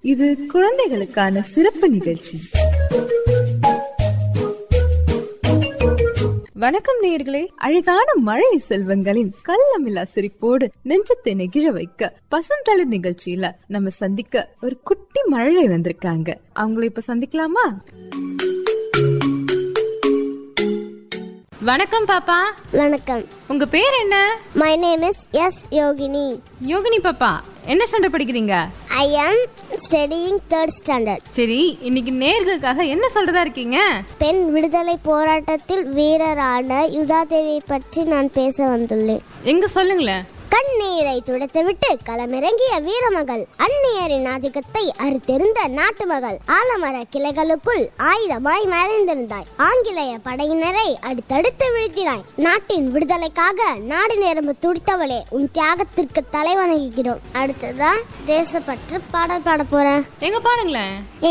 இது குழந்தைகளுக்கான சிறப்பு நிகழ்ச்சி வணக்கம் நேயர்களே அழகான மழை செல்வங்களின் கள்ளமில்லா சிரிப்போடு நெஞ்சத்தை நெகிழ வைக்க பசந்தளிர் நிகழ்ச்சியில நம்ம சந்திக்க ஒரு குட்டி மழலை வந்திருக்காங்க அவங்கள இப்ப சந்திக்கலாமா வணக்கம் பாப்பா வணக்கம் உங்க பேர் என்ன my name is S Yogini Yogini பாப்பா என்ன ஸ்டாண்டர்ட் படிக்கிறீங்க ஐ ஆம் ஸ்டடியிங் தேர்ட் ஸ்டாண்டர்ட் சரி இன்னைக்கு நேர்களுக்காக என்ன சொல்றதா இருக்கீங்க பெண் விடுதலை போராட்டத்தில் வீரரான யுதாதேவியை பற்றி நான் பேச வந்துள்ளேன் எங்க சொல்லுங்களேன் கண்ணீரை துடைத்துவிட்டு களமிறங்கிய வீரமகள் அந்நியரின் ஆதிக்கத்தை அறுத்தெறிந்த நாட்டு மகள் ஆலமர கிளைகளுக்குள் ஆயுதமாய் மறைந்திருந்தாய் ஆங்கிலேய படையினரை அடுத்தடுத்து வீழ்த்தினாய் நாட்டின் விடுதலைக்காக நாடு நேரம்பு துடித்தவளே உன் தியாகத்திற்கு தலைவணங்குகிறோம் அடுத்ததான் தேசப்பற்று பாடல் பாட போறேன் எங்க பாருங்களேன்